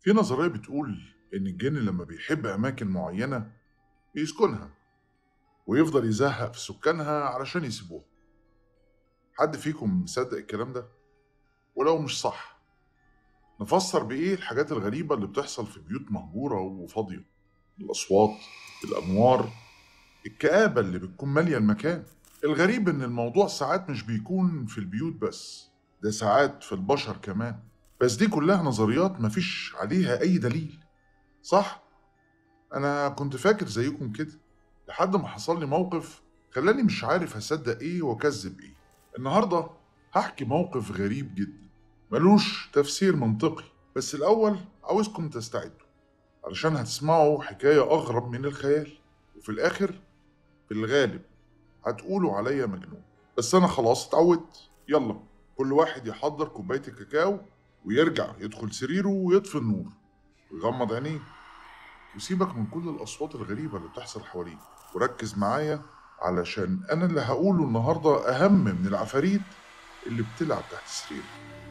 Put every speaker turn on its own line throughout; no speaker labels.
في نظرية بتقول إن الجن لما بيحب أماكن معينة بيسكنها ويفضل يزهق في سكانها علشان يسيبوها حد فيكم مصدق الكلام ده؟ ولو مش صح نفسر بإيه الحاجات الغريبة اللي بتحصل في بيوت مهجورة وفاضية الأصوات الأنوار الكآبة اللي بتكون مالية المكان الغريب إن الموضوع ساعات مش بيكون في البيوت بس ده ساعات في البشر كمان بس دي كلها نظريات مفيش عليها أي دليل صح؟ أنا كنت فاكر زيكم كده لحد ما حصل لي موقف خلاني مش عارف هصدق إيه وأكذب إيه النهاردة هحكي موقف غريب جدا ملوش تفسير منطقي بس الأول عاوزكم تستعدوا علشان هتسمعوا حكاية أغرب من الخيال وفي الآخر في الغالب هتقولوا عليا مجنون بس أنا خلاص اتعودت يلا كل واحد يحضر كوباية الكاكاو ويرجع يدخل سريره ويطفي النور ويغمض عينيه وسيبك من كل الأصوات الغريبة اللي بتحصل حواليك وركز معايا علشان أنا اللي هقوله النهاردة أهم من العفاريت اللي بتلعب تحت سريرك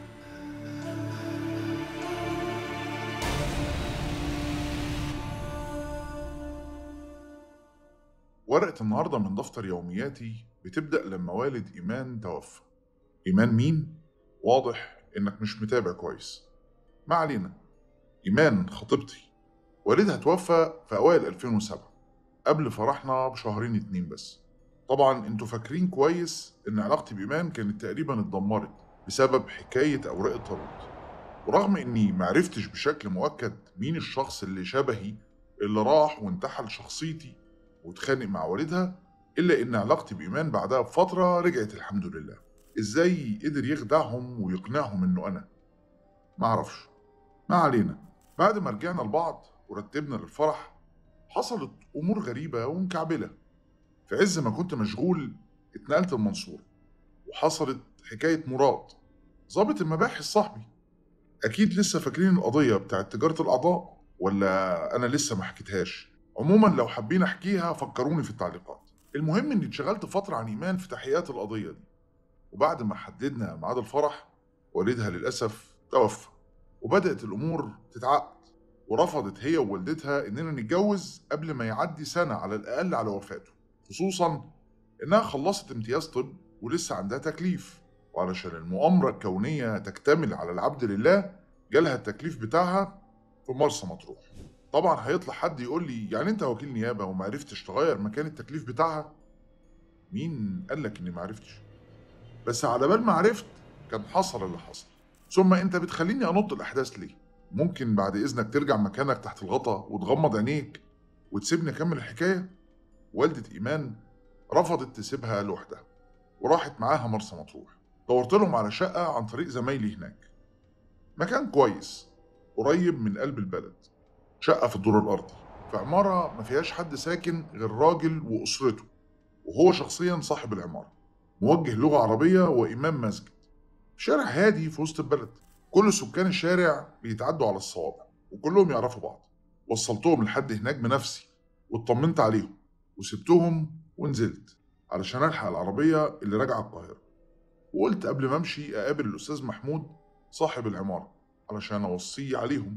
ورقة النهاردة من دفتر يومياتي بتبدأ لما والد إيمان توفى إيمان مين؟ واضح إنك مش متابع كويس ما علينا إيمان خطيبتي والدها توفى في أوائل 2007 قبل فرحنا بشهرين اتنين بس طبعا انتوا فاكرين كويس ان علاقتي بإيمان كانت تقريبا اتدمرت بسبب حكاية أوراق الطلاق ورغم اني معرفتش بشكل مؤكد مين الشخص اللي شبهي اللي راح وانتحل شخصيتي واتخانق مع والدها إلا إن علاقتي بإيمان بعدها بفترة رجعت الحمد لله إزاي قدر يخدعهم ويقنعهم إنه أنا معرفش ما علينا بعد ما رجعنا لبعض ورتبنا للفرح حصلت أمور غريبة ومكعبلة في عز ما كنت مشغول اتنقلت المنصورة وحصلت حكاية مراد ضابط المباحث صاحبي أكيد لسه فاكرين القضية بتاعت تجارة الأعضاء ولا أنا لسه ما حكيتهاش عموما لو حابين أحكيها فكروني في التعليقات المهم إني اتشغلت فترة عن إيمان في تحقيقات القضية دي وبعد ما حددنا ميعاد الفرح والدها للأسف توفى وبدأت الأمور تتعقد ورفضت هي ووالدتها إننا نتجوز قبل ما يعدي سنة على الأقل على وفاته خصوصا إنها خلصت امتياز طب ولسه عندها تكليف وعلشان المؤامرة الكونية تكتمل على العبد لله جالها التكليف بتاعها في مرسى مطروح طبعا هيطلع حد يقول لي يعني انت وكيل نيابة ومعرفتش تغير مكان التكليف بتاعها مين قالك اني معرفتش بس على بال ما عرفت كان حصل اللي حصل ثم انت بتخليني انط الاحداث ليه ممكن بعد اذنك ترجع مكانك تحت الغطا وتغمض عينيك وتسيبني اكمل الحكايه والده ايمان رفضت تسيبها لوحدها وراحت معاها مرسى مطروح دورت لهم على شقه عن طريق زمايلي هناك مكان كويس قريب من قلب البلد شقه في الدور الارضي في عماره ما فيهاش حد ساكن غير راجل واسرته وهو شخصيا صاحب العماره موجه لغه عربيه وامام مسجد شارع هادي في وسط البلد كل سكان الشارع بيتعدوا على الصوابع وكلهم يعرفوا بعض وصلتهم لحد هناك بنفسي واطمنت عليهم وسبتهم ونزلت علشان الحق العربيه اللي راجعه القاهره وقلت قبل ما امشي اقابل الاستاذ محمود صاحب العماره علشان اوصيه عليهم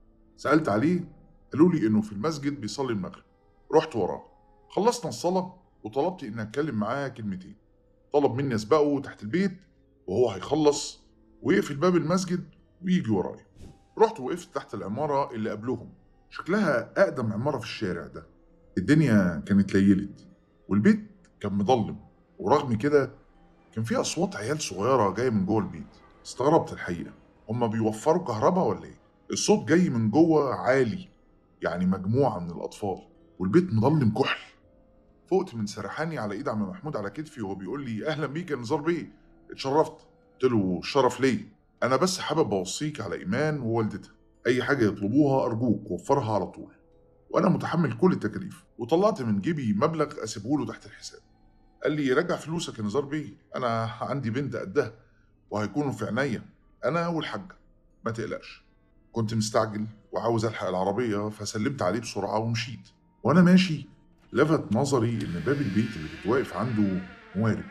سالت عليه قالوا لي انه في المسجد بيصلي المغرب رحت وراه خلصنا الصلاه وطلبت اني اتكلم معاه كلمتين طلب مني اسبقه تحت البيت وهو هيخلص ويقفل باب المسجد ويجي ورايا رحت وقفت تحت العمارة اللي قبلهم شكلها أقدم عمارة في الشارع ده الدنيا كانت ليلت والبيت كان مضلم ورغم كده كان في أصوات عيال صغيرة جاية من جوه البيت استغربت الحقيقة هما بيوفروا كهرباء ولا إيه؟ الصوت جاي من جوه عالي يعني مجموعة من الأطفال والبيت مضلم كحل فقت من سرحاني على ايد عم محمود على كتفي وهو بيقول لي اهلا بيك يا نزار بيه اتشرفت قلت له الشرف ليا انا بس حابب اوصيك على ايمان ووالدتها اي حاجه يطلبوها ارجوك وفرها على طول وانا متحمل كل التكاليف وطلعت من جيبي مبلغ اسيبه له تحت الحساب قال لي رجع فلوسك يا نزار بيه انا عندي بنت قدها وهيكونوا في عينيا انا والحاجه ما تقلقش كنت مستعجل وعاوز الحق العربيه فسلمت عليه بسرعه ومشيت وانا ماشي لفت نظري ان باب البيت اللي كنت واقف عنده موارب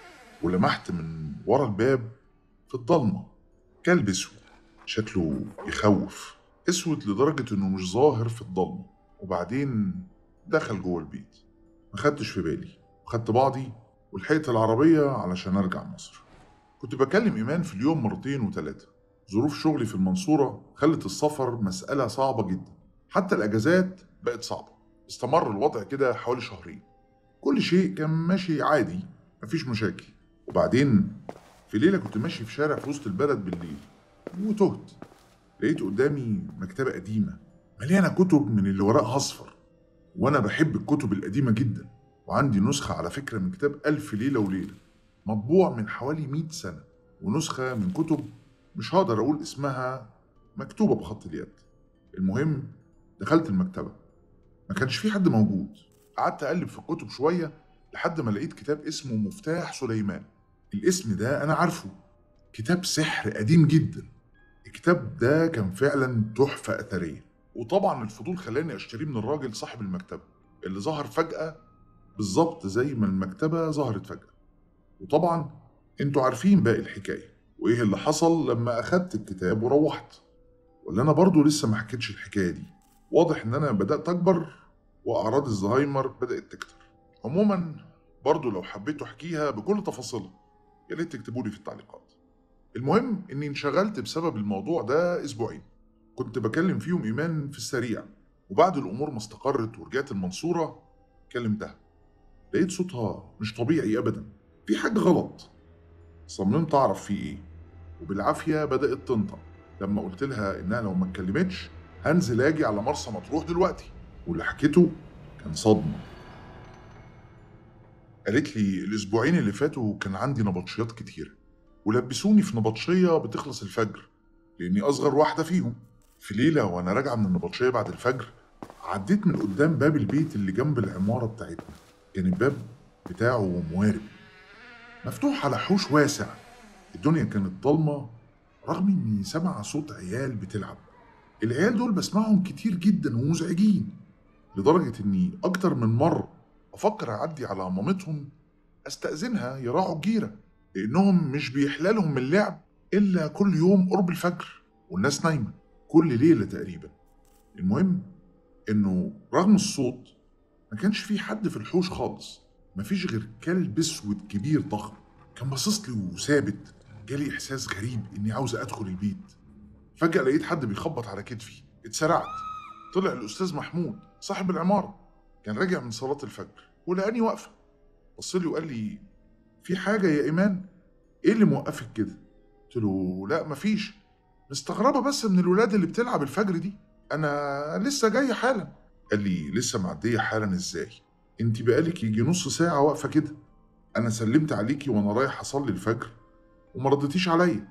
ولمحت من ورا الباب في الضلمه كلب اسود شكله يخوف اسود لدرجة انه مش ظاهر في الضلمة وبعدين دخل جوه البيت ما خدتش في بالي وخدت بعضي ولحقت العربية علشان ارجع مصر كنت بكلم ايمان في اليوم مرتين وتلاتة ظروف شغلي في المنصورة خلت السفر مسألة صعبة جدا حتى الأجازات بقت صعبة استمر الوضع كده حوالي شهرين كل شيء كان ماشي عادي مفيش مشاكل وبعدين في ليلة كنت ماشي في شارع في وسط البلد بالليل وتهت لقيت قدامي مكتبة قديمة مليانة كتب من اللي ورقها أصفر وأنا بحب الكتب القديمة جدا وعندي نسخة على فكرة من كتاب ألف ليلة وليلة مطبوع من حوالي مئة سنة ونسخة من كتب مش هقدر أقول اسمها مكتوبة بخط اليد المهم دخلت المكتبة ما كانش في حد موجود قعدت أقلب في الكتب شوية لحد ما لقيت كتاب اسمه مفتاح سليمان الاسم ده أنا عارفه كتاب سحر قديم جدا الكتاب ده كان فعلا تحفة أثرية وطبعا الفضول خلاني أشتريه من الراجل صاحب المكتبة اللي ظهر فجأة بالظبط زي ما المكتبة ظهرت فجأة وطبعا انتوا عارفين باقي الحكاية وايه اللي حصل لما أخدت الكتاب وروحت ولا أنا برضو لسه ما حكيتش الحكاية دي واضح إن أنا بدأت أكبر وأعراض الزهايمر بدأت تكتر عموما برضو لو حبيتوا أحكيها بكل تفاصيلها يا ريت تكتبوا لي في التعليقات المهم إني انشغلت بسبب الموضوع ده أسبوعين كنت بكلم فيهم إيمان في السريع وبعد الأمور ما استقرت ورجعت المنصورة كلمتها لقيت صوتها مش طبيعي أبدا في حاجة غلط صممت أعرف في إيه وبالعافية بدأت تنطق لما قلت لها إنها لو ما اتكلمتش هنزل أجي على مرسى مطروح دلوقتي واللي حكيته كان صدمة قالت لي الأسبوعين اللي فاتوا كان عندي نبطشيات كتيرة ولبسوني في نبطشية بتخلص الفجر لأني أصغر واحدة فيهم في ليلة وأنا راجعة من النبطشية بعد الفجر عديت من قدام باب البيت اللي جنب العمارة بتاعتنا كان الباب بتاعه موارب مفتوح على حوش واسع الدنيا كانت ضلمة رغم إني سامع صوت عيال بتلعب العيال دول بسمعهم كتير جدا ومزعجين لدرجة إني أكتر من مرة أفكر أعدي على مامتهم أستأذنها يراعوا الجيرة لأنهم مش بيحلالهم من اللعب إلا كل يوم قرب الفجر والناس نايمة كل ليلة تقريبا المهم إنه رغم الصوت ما كانش في حد في الحوش خالص مفيش غير كلب اسود كبير ضخم كان باصص لي وثابت جالي احساس غريب اني عاوز ادخل البيت فجاه لقيت حد بيخبط على كتفي اتسرعت طلع الاستاذ محمود صاحب العماره كان راجع من صلاه الفجر ولقاني واقفه بص لي وقال لي في حاجه يا ايمان ايه اللي موقفك كده قلت له لا مفيش مستغربه بس من الولاد اللي بتلعب الفجر دي انا لسه جاي حالا قال لي لسه معديه حالا ازاي انت بقالك يجي نص ساعه واقفه كده انا سلمت عليكي وانا رايح اصلي الفجر وما ردتيش عليا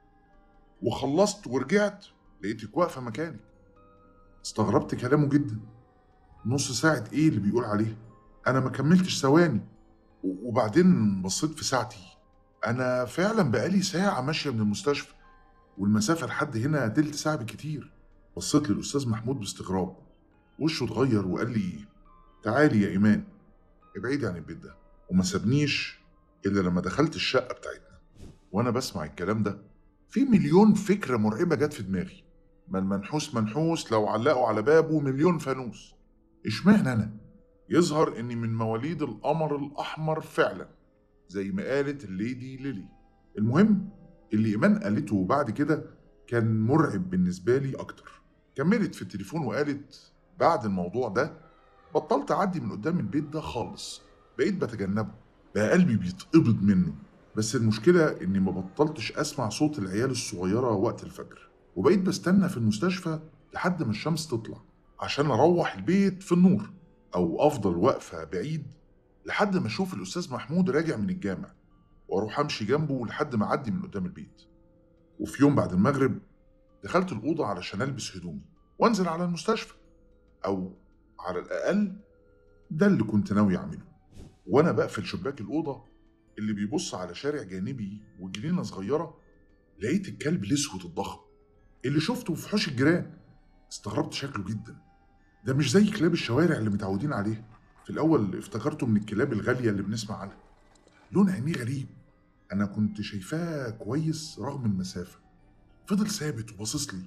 وخلصت ورجعت لقيتك واقفه مكانك استغربت كلامه جدا نص ساعه ايه اللي بيقول عليها انا ما كملتش ثواني و- وبعدين بصيت في ساعتي انا فعلا بقالي ساعه ماشيه من المستشفى والمسافه لحد هنا تلت ساعه بالكتير بصيت للاستاذ محمود باستغراب وشه اتغير وقال لي تعالي يا ايمان ابعدي عن البيت ده وما سابنيش الا لما دخلت الشقه بتاعتنا وانا بسمع الكلام ده في مليون فكره مرعبه جت في دماغي ما المنحوس منحوس لو علقوا على بابه مليون فانوس اشمعنى انا يظهر اني من مواليد القمر الاحمر فعلا زي ما قالت الليدي ليلي المهم اللي ايمان قالته بعد كده كان مرعب بالنسبه لي اكتر كملت في التليفون وقالت بعد الموضوع ده بطلت اعدي من قدام البيت ده خالص بقيت بتجنبه بقى قلبي بيتقبض منه بس المشكلة إني ما بطلتش أسمع صوت العيال الصغيرة وقت الفجر وبقيت بستنى في المستشفى لحد ما الشمس تطلع عشان أروح البيت في النور أو أفضل واقفة بعيد لحد ما أشوف الأستاذ محمود راجع من الجامع وأروح أمشي جنبه لحد ما أعدي من قدام البيت وفي يوم بعد المغرب دخلت الأوضة علشان ألبس هدومي وأنزل على المستشفى أو على الأقل ده اللي كنت ناوي أعمله وأنا بقفل شباك الأوضة اللي بيبص على شارع جانبي وجنينة صغيرة لقيت الكلب الأسود الضخم اللي شفته في حوش الجيران استغربت شكله جدا ده مش زي كلاب الشوارع اللي متعودين عليها في الأول افتكرته من الكلاب الغالية اللي بنسمع عنها لون عينيه غريب أنا كنت شايفاه كويس رغم المسافة فضل ثابت وباصص لي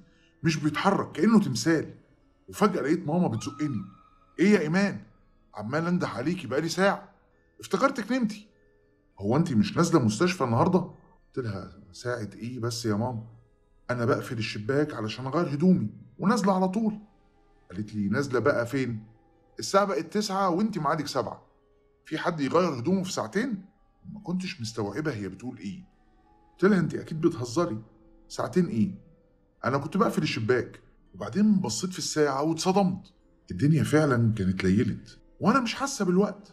مش بيتحرك كأنه تمثال وفجأة لقيت ماما بتزقني ايه يا ايمان عمال انده عليكي بقالي ساعة افتكرتك نمتي هو انت مش نازلة مستشفى النهاردة قلت لها ساعة ايه بس يا ماما انا بقفل الشباك علشان اغير هدومي ونازلة على طول قالت لي نازلة بقى فين الساعة بقت تسعة وانت ميعادك سبعة في حد يغير هدومه في ساعتين ما كنتش مستوعبة هي بتقول ايه قلت لها انت اكيد بتهزري ساعتين ايه انا كنت بقفل الشباك وبعدين بصيت في الساعة واتصدمت الدنيا فعلا كانت ليلت وانا مش حاسة بالوقت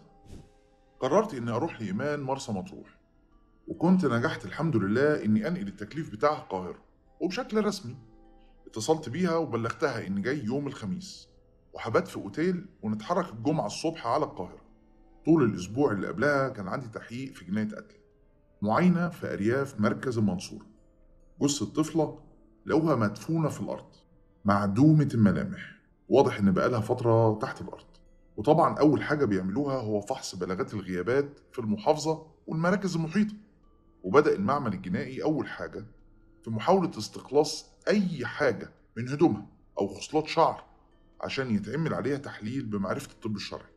قررت اني اروح لايمان مرسى مطروح وكنت نجحت الحمد لله اني انقل التكليف بتاعها القاهرة وبشكل رسمي اتصلت بيها وبلغتها اني جاي يوم الخميس وحبات في اوتيل ونتحرك الجمعة الصبح على القاهرة طول الاسبوع اللي قبلها كان عندي تحقيق في جناية قتل معاينة في أرياف مركز المنصورة جثة طفلة لقوها مدفونة في الأرض معدومة الملامح واضح إن بقالها فترة تحت الأرض وطبعا أول حاجة بيعملوها هو فحص بلاغات الغيابات في المحافظة والمراكز المحيطة وبدأ المعمل الجنائي أول حاجة في محاولة استخلاص أي حاجة من هدومها أو خصلات شعر عشان يتعمل عليها تحليل بمعرفة الطب الشرعي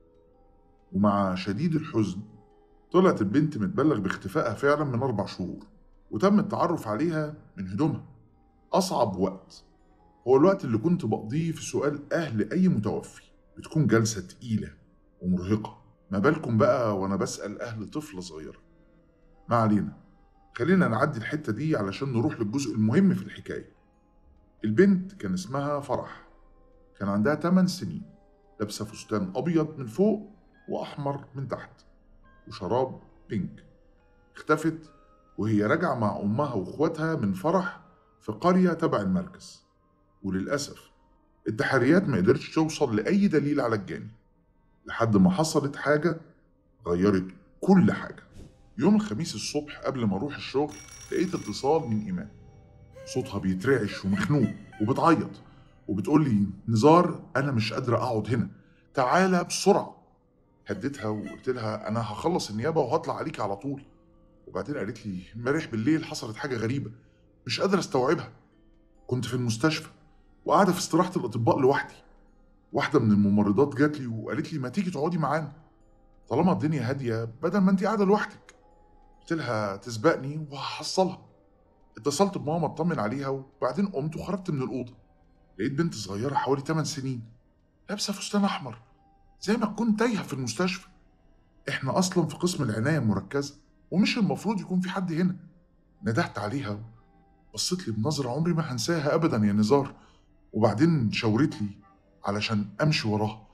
ومع شديد الحزن طلعت البنت متبلغ باختفائها فعلا من أربع شهور وتم التعرف عليها من هدومها أصعب وقت هو الوقت اللي كنت بقضيه في سؤال أهل أي متوفي بتكون جلسة تقيلة ومرهقة ما بالكم بقى وأنا بسأل أهل طفلة صغيرة ما علينا خلينا نعدي الحتة دي علشان نروح للجزء المهم في الحكاية البنت كان اسمها فرح كان عندها 8 سنين لابسة فستان أبيض من فوق وأحمر من تحت وشراب بينك اختفت وهي راجعة مع أمها وإخواتها من فرح في قرية تبع المركز وللأسف التحريات ما قدرتش توصل لأي دليل على الجاني لحد ما حصلت حاجة غيرت كل حاجة يوم الخميس الصبح قبل ما أروح الشغل لقيت اتصال من إيمان صوتها بيترعش ومخنوق وبتعيط وبتقول لي نزار أنا مش قادرة أقعد هنا تعالى بسرعة هديتها وقلت لها أنا هخلص النيابة وهطلع عليك على طول وبعدين قالت لي امبارح بالليل حصلت حاجة غريبة مش قادرة استوعبها كنت في المستشفى وقاعدة في استراحة الأطباء لوحدي واحدة من الممرضات جات لي وقالت لي ما تيجي تقعدي معانا طالما الدنيا هادية بدل ما انت قاعدة لوحدك قلت لها تسبقني وهحصلها اتصلت بماما اطمن عليها وبعدين قمت وخرجت من الأوضة لقيت بنت صغيرة حوالي 8 سنين لابسة فستان أحمر زي ما تكون تايهة في المستشفى احنا أصلا في قسم العناية المركزة ومش المفروض يكون في حد هنا ندهت عليها بصيت لي بنظرة عمري ما هنساها أبدا يا نزار وبعدين شاورت لي علشان أمشي وراها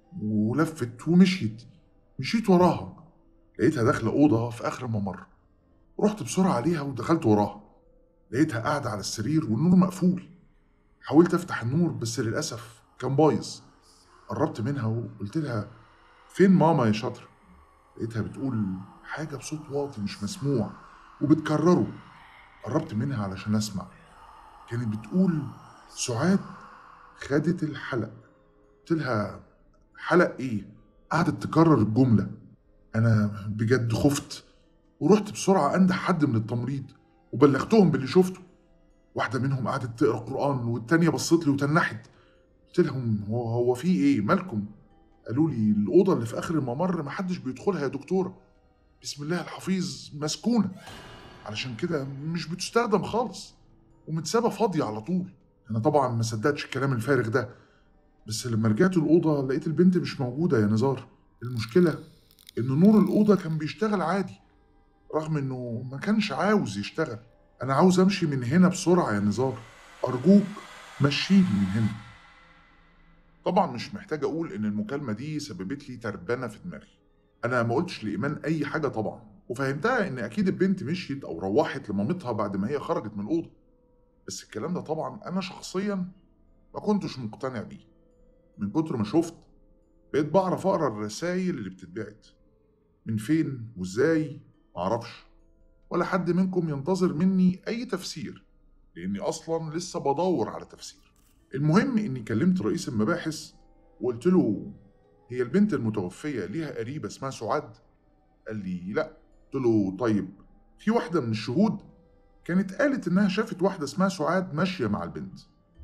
ولفت ومشيت مشيت وراها لقيتها داخلة أوضة في آخر الممر رحت بسرعة عليها ودخلت وراها لقيتها قاعدة على السرير والنور مقفول حاولت أفتح النور بس للأسف كان بايظ قربت منها وقلت لها فين ماما يا شاطر لقيتها بتقول حاجة بصوت واطي مش مسموع وبتكرره قربت منها علشان أسمع كانت بتقول سعاد خدت الحلق قلت لها حلق إيه؟ قعدت تكرر الجملة أنا بجد خفت ورحت بسرعة أنده حد من التمريض وبلغتهم باللي شفته واحدة منهم قعدت تقرا قرآن والتانية بصت لي وتنحت قلت لهم هو هو في إيه مالكم؟ قالوا لي الأوضة اللي في آخر الممر محدش بيدخلها يا دكتورة بسم الله الحفيظ مسكونة علشان كده مش بتستخدم خالص ومتسابة فاضية على طول أنا طبعا ما صدقتش الكلام الفارغ ده بس لما رجعت الأوضة لقيت البنت مش موجودة يا نزار المشكلة إن نور الأوضة كان بيشتغل عادي رغم إنه ما كانش عاوز يشتغل أنا عاوز أمشي من هنا بسرعة يا نزار أرجوك مشيني من هنا طبعا مش محتاج أقول إن المكالمة دي سببت لي تربنة في دماغي أنا ما قلتش لإيمان أي حاجة طبعا وفهمتها إن أكيد البنت مشيت أو روحت لمامتها بعد ما هي خرجت من الأوضة بس الكلام ده طبعا أنا شخصيا ما كنتش مقتنع بيه من كتر ما شفت بقيت بعرف أقرأ الرسايل اللي بتتبعت من فين وإزاي معرفش ولا حد منكم ينتظر مني أي تفسير لأني أصلا لسه بدور على تفسير المهم إني كلمت رئيس المباحث وقلت له هي البنت المتوفية ليها قريبة اسمها سعاد؟ قال لي لأ قلت له طيب في واحدة من الشهود كانت قالت إنها شافت واحدة اسمها سعاد ماشية مع البنت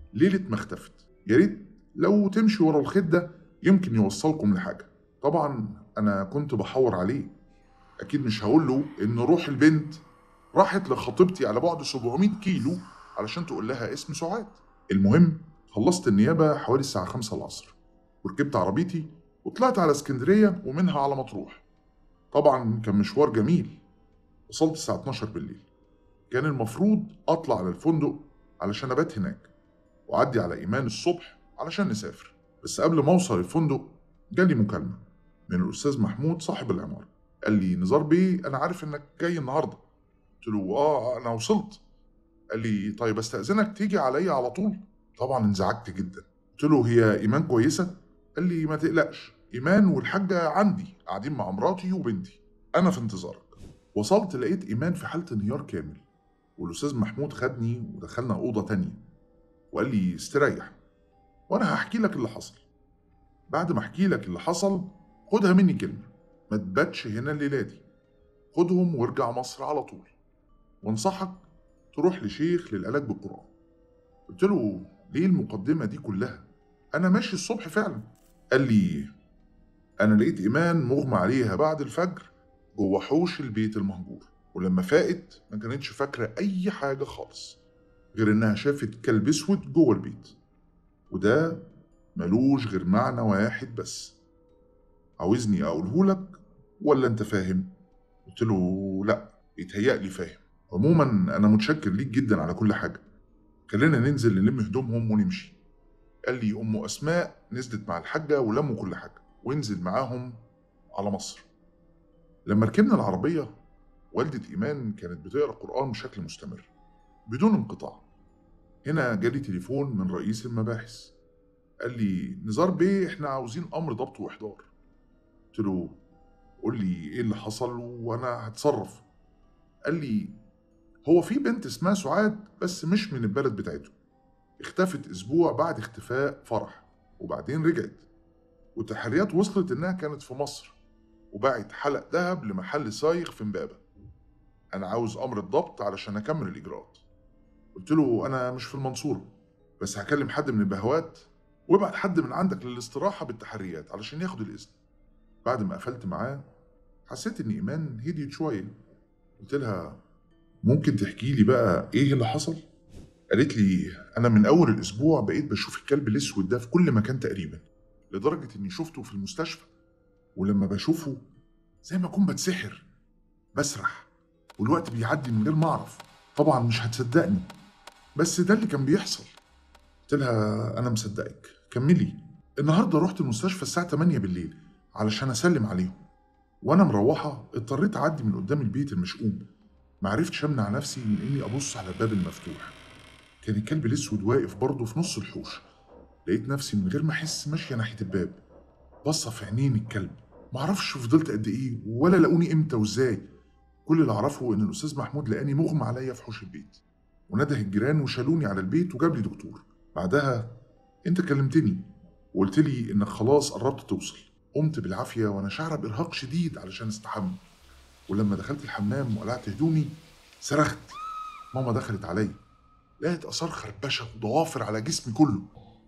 ليلة ما اختفت يا ريت لو تمشي ورا الخيط ده يمكن يوصلكم لحاجة طبعا أنا كنت بحور عليه أكيد مش هقول له إن روح البنت راحت لخطيبتي على بعد 700 كيلو علشان تقول لها اسم سعاد المهم خلصت النيابة حوالي الساعة 5 العصر وركبت عربيتي وطلعت على اسكندرية ومنها على مطروح طبعا كان مشوار جميل وصلت الساعة 12 بالليل كان المفروض أطلع على الفندق علشان أبات هناك وأعدي على إيمان الصبح علشان نسافر بس قبل ما أوصل الفندق جالي مكالمة من الأستاذ محمود صاحب العمارة قال لي نزار بيه أنا عارف إنك جاي النهاردة قلت له آه أنا وصلت قال لي طيب أستأذنك تيجي عليا على طول طبعا انزعجت جدا قلت له هي إيمان كويسة قال لي ما تقلقش إيمان والحاجة عندي قاعدين مع مراتي وبنتي أنا في انتظارك وصلت لقيت إيمان في حالة انهيار كامل والأستاذ محمود خدني ودخلنا أوضة تانية وقال لي استريح وأنا هحكي لك اللي حصل بعد ما أحكي لك اللي حصل خدها مني كلمة ما تباتش هنا الليلة دي خدهم وارجع مصر على طول وانصحك تروح لشيخ للعلاج بالقرآن قلت له ليه المقدمة دي كلها أنا ماشي الصبح فعلا قال لي أنا لقيت إيمان مغمى عليها بعد الفجر جوه حوش البيت المهجور ولما فاقت ما كانتش فاكرة أي حاجة خالص غير إنها شافت كلب أسود جوه البيت وده ملوش غير معنى واحد بس عاوزني أقوله لك ولا أنت فاهم؟ قلت له لأ يتهيألي فاهم عموما أنا متشكر ليك جدا على كل حاجة خلينا ننزل نلم هدومهم ونمشي قال لي أم أسماء نزلت مع الحاجة ولموا كل حاجة وانزل معاهم على مصر لما ركبنا العربية والدة إيمان كانت بتقرأ قرآن بشكل مستمر بدون انقطاع هنا جالي تليفون من رئيس المباحث قال لي نزار بيه احنا عاوزين أمر ضبط وإحضار قلت له قول لي ايه اللي حصل وانا هتصرف قال لي هو في بنت اسمها سعاد بس مش من البلد بتاعته اختفت اسبوع بعد اختفاء فرح وبعدين رجعت والتحريات وصلت انها كانت في مصر وباعت حلق ذهب لمحل صايغ في امبابه انا عاوز امر الضبط علشان اكمل الاجراءات قلت له انا مش في المنصوره بس هكلم حد من البهوات وابعت حد من عندك للاستراحه بالتحريات علشان ياخد الاذن بعد ما قفلت معاه حسيت ان ايمان هديت شويه قلت لها ممكن تحكي لي بقى ايه اللي حصل قالت لي انا من اول الاسبوع بقيت بشوف الكلب الاسود ده في كل مكان تقريبا لدرجه اني شفته في المستشفى ولما بشوفه زي ما اكون بتسحر بسرح والوقت بيعدي من غير ما اعرف طبعا مش هتصدقني بس ده اللي كان بيحصل قلت لها انا مصدقك كملي النهارده رحت المستشفى الساعه 8 بالليل علشان اسلم عليهم وانا مروحه اضطريت اعدي من قدام البيت المشؤوم معرفتش امنع نفسي من اني ابص على الباب المفتوح كان الكلب الاسود واقف برضه في نص الحوش لقيت نفسي من غير ما احس ماشيه ناحيه الباب بصه في عينين الكلب معرفش فضلت قد ايه ولا لقوني امتى وازاي كل اللي اعرفه ان الاستاذ محمود لقاني مغمى عليا في حوش البيت ونده الجيران وشالوني على البيت وجاب لي دكتور بعدها انت كلمتني وقلت لي انك خلاص قربت توصل قمت بالعافيه وانا شعره بارهاق شديد علشان استحمى ولما دخلت الحمام وقلعت هدومي صرخت ماما دخلت عليا لقيت اثار خربشه وضوافر على جسمي كله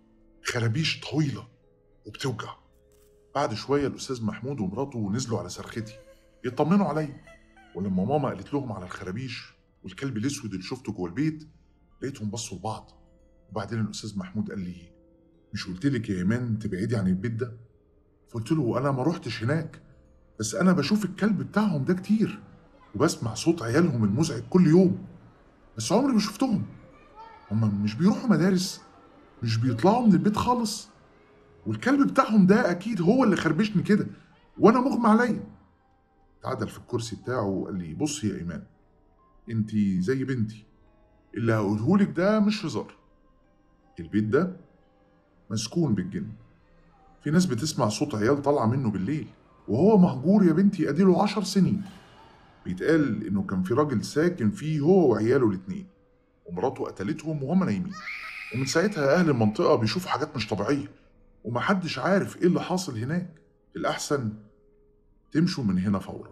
خرابيش طويله وبتوجع بعد شويه الاستاذ محمود ومراته نزلوا على صرختي يطمنوا عليا ولما ماما قالت لهم على الخرابيش والكلب الاسود اللي شفته جوه البيت لقيتهم بصوا لبعض وبعدين الاستاذ محمود قال لي مش قلت لك يا ايمان تبعدي عن البيت ده فقلت له انا ما روحتش هناك بس انا بشوف الكلب بتاعهم ده كتير وبسمع صوت عيالهم المزعج كل يوم بس عمري ما شفتهم هما مش بيروحوا مدارس مش بيطلعوا من البيت خالص والكلب بتاعهم ده اكيد هو اللي خربشني كده وانا مغمى عليا اتعدل في الكرسي بتاعه وقال لي بصي يا ايمان انت زي بنتي اللي هقولهولك ده مش هزار البيت ده مسكون بالجن في ناس بتسمع صوت عيال طالعة منه بالليل وهو مهجور يا بنتي اديله عشر سنين بيتقال انه كان في راجل ساكن فيه هو وعياله الاتنين ومراته قتلتهم وهم نايمين ومن ساعتها اهل المنطقة بيشوفوا حاجات مش طبيعية ومحدش عارف ايه اللي حاصل هناك الأحسن تمشوا من هنا فورا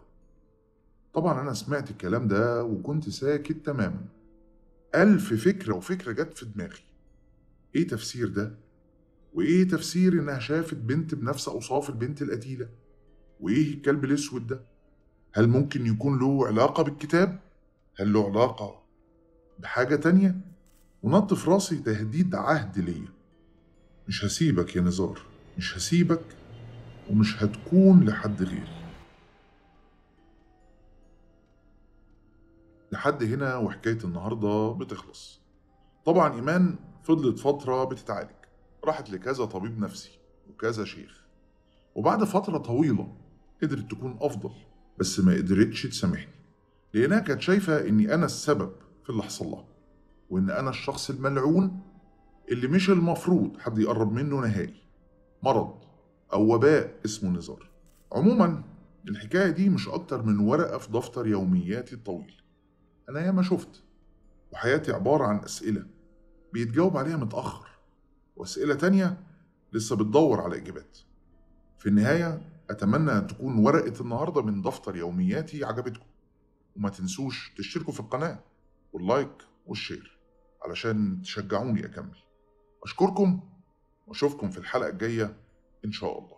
طبعا أنا سمعت الكلام ده وكنت ساكت تماما ألف فكرة وفكرة جت في دماغي إيه تفسير ده؟ وإيه تفسير إنها شافت بنت بنفس أوصاف البنت القتيلة؟ وإيه الكلب الأسود ده؟ هل ممكن يكون له علاقة بالكتاب؟ هل له علاقة بحاجة تانية؟ ونط في راسي تهديد عهد ليا مش هسيبك يا نزار مش هسيبك ومش هتكون لحد غيري لحد هنا وحكاية النهاردة بتخلص طبعا إيمان فضلت فترة بتتعالج راحت لكذا طبيب نفسي وكذا شيخ وبعد فترة طويلة قدرت تكون أفضل بس ما قدرتش تسامحني لأنها كانت شايفة إني أنا السبب في اللي حصل لها وإن أنا الشخص الملعون اللي مش المفروض حد يقرب منه نهائي مرض أو وباء اسمه نزار عموما الحكاية دي مش أكتر من ورقة في دفتر يومياتي الطويل أنا ياما شفت وحياتي عبارة عن أسئلة بيتجاوب عليها متأخر وأسئلة تانية لسه بتدور على إجابات في النهاية أتمنى أن تكون ورقة النهاردة من دفتر يومياتي عجبتكم وما تنسوش تشتركوا في القناة واللايك والشير علشان تشجعوني أكمل أشكركم وأشوفكم في الحلقة الجاية إن شاء الله